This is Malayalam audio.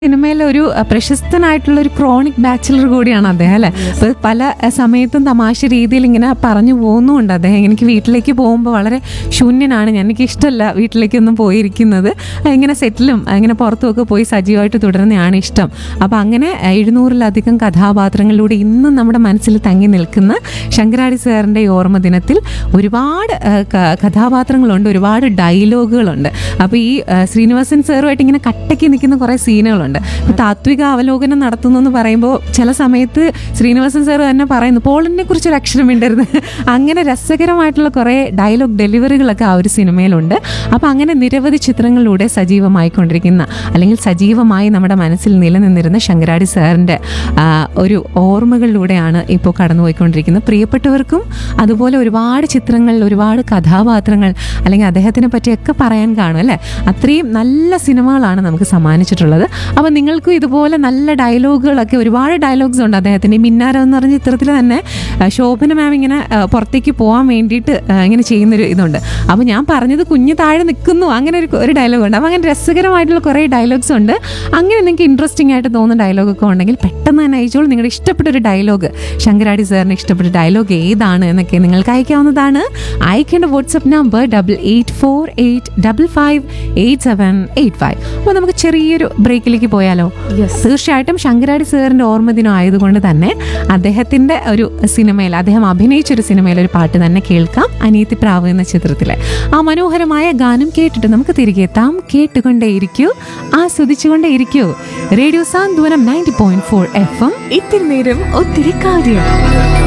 സിനിമയിലെ ഒരു അഹ്, പ്രശസ്തനായിട്ടുള്ള ഒരു ക്രോണിക് ബാച്ചിലർ കൂടിയാണ് അദ്ദേഹം അല്ലെ അപ്പൊ പല അഹ്, സമയത്തും തമാശ രീതിയിൽ ഇങ്ങനെ പറഞ്ഞു പോകുന്നുമുണ്ട് അദ്ദേഹം എനിക്ക് വീട്ടിലേക്ക് പോകുമ്പോൾ വളരെ ശൂന്യനാണ് ഞാൻ എനിക്ക് ഇഷ്ടമല്ല വീട്ടിലേക്കൊന്നും പോയിരിക്കുന്നത് അഹ് ഇങ്ങനെ സെറ്റിലും അഹ് ഇങ്ങനെ പുറത്തുമൊക്കെ പോയി സജീവമായിട്ട് തുടരുന്നതാണ് ഇഷ്ടം അപ്പം അങ്ങനെ അഹ്, എഴുന്നൂറിലധികം കഥാപാത്രങ്ങളിലൂടെ ഇന്നും നമ്മുടെ മനസ്സിൽ തങ്ങി നിൽക്കുന്ന ശങ്കരാടി സാറിൻ്റെ ഈ ഓർമ്മ ദിനത്തിൽ ഒരുപാട് അഹ്, ക- കഥാപാത്രങ്ങളുണ്ട് ഒരുപാട് ഡയലോഗുകളുണ്ട് അപ്പോൾ ഈ അഹ്, ശ്രീനിവാസൻ സാറുമായിട്ട് ഇങ്ങനെ കട്ടയ്ക്ക് നിൽക്കുന്ന കുറേ സീനുകളുണ്ട് ഇപ്പൊ താത്വിക അവലോകനം നടത്തുന്നു എന്ന് പറയുമ്പോൾ ചില സമയത്ത് ശ്രീനിവാസൻ സാർ തന്നെ പറയുന്നു പോളിനെ കുറിച്ച് ഒരു അക്ഷരം മിണ്ടരുത് അങ്ങനെ രസകരമായിട്ടുള്ള കുറേ ഡയലോഗ് ഡെലിവറികളൊക്കെ ആ ഒരു സിനിമയിലുണ്ട് അപ്പോൾ അങ്ങനെ നിരവധി ചിത്രങ്ങളിലൂടെ സജീവമായിക്കൊണ്ടിരിക്കുന്ന അല്ലെങ്കിൽ സജീവമായി നമ്മുടെ മനസ്സിൽ നിലനിന്നിരുന്ന ശങ്കരാടി സാറിൻ്റെ ആ, ഒരു ഓർമ്മകളിലൂടെയാണ് ഇപ്പോൾ കടന്നുപോയിക്കൊണ്ടിരിക്കുന്നത് പ്രിയപ്പെട്ടവർക്കും അതുപോലെ ഒരുപാട് ചിത്രങ്ങളിൽ ഒരുപാട് കഥാപാത്രങ്ങൾ അല്ലെങ്കിൽ അദ്ദേഹത്തിനെ പറ്റിയൊക്കെ പറയാൻ കാണും അല്ലേ അത്രയും നല്ല സിനിമകളാണ് നമുക്ക് സമ്മാനിച്ചിട്ടുള്ളത് അപ്പോൾ നിങ്ങൾക്കും ഇതുപോലെ നല്ല ഡയലോഗുകളൊക്കെ ഒരുപാട് ഡയലോഗ്സ് ഉണ്ട് അദ്ദേഹത്തിൻ്റെ ഈ മിന്നാരം എന്ന് പറഞ്ഞ ചിത്രത്തിൽ തന്നെ ആ, ശോഭന മാം ഇങ്ങനെ ആ, പുറത്തേക്ക് പോകാൻ വേണ്ടിയിട്ട് ആ, ഇങ്ങനെ ചെയ്യുന്നൊരു ഇതുണ്ട് അപ്പോൾ ഞാൻ പറഞ്ഞത് കുഞ്ഞ് താഴെ നിൽക്കുന്നു അങ്ങനെ ഒരു ഒരു ഡയലോഗ് ഉണ്ട് അപ്പോൾ അങ്ങനെ രസകരമായിട്ടുള്ള കുറേ ഡയലോഗ്സ് ഉണ്ട് അങ്ങനെ നിങ്ങൾക്ക് ഇൻട്രസ്റ്റിംഗ് ആയിട്ട് തോന്നുന്ന ഡയലോഗൊക്കെ ഉണ്ടെങ്കിൽ പെട്ടെന്ന് തന്നെ അയച്ചോളൂ നിങ്ങളുടെ ഇഷ്ടപ്പെട്ട ഒരു ഡയലോഗ് ശങ്കരാടി സാറിന് ഇഷ്ടപ്പെട്ട ഡയലോഗ് ഏതാണ് എന്നൊക്കെ നിങ്ങൾക്ക് അയക്കാവുന്നതാണ് അയക്കേണ്ട WhatsApp number double eight four eight double five eight seven eight five അപ്പോൾ നമുക്ക് ചെറിയൊരു ബ്രേക്കിലേക്ക് പോയാലോ തീർച്ചയായിട്ടും ശങ്കരാടി സാറിൻ്റെ ഓർമ്മദിനം ആയതുകൊണ്ട് തന്നെ അദ്ദേഹത്തിൻ്റെ ഒരു സിനിമയിൽ അദ്ദേഹം അഭിനയിച്ചൊരു സിനിമയിൽ ഒരു പാട്ട് തന്നെ കേൾക്കാം അനിയത്തി പ്രാവ് എന്ന ചിത്രത്തിലെ ആ മനോഹരമായ ഗാനം കേട്ടിട്ട് നമുക്ക് തിരികെ എത്താം കേട്ടുകൊണ്ടേയിരിക്കൂ ആസ്വദിച്ചുകൊണ്ടേയിരിക്കൂ radio Santhwanam ninety point four F M ഇത്തിരി നേരം ഒത്തിരി കാര്യം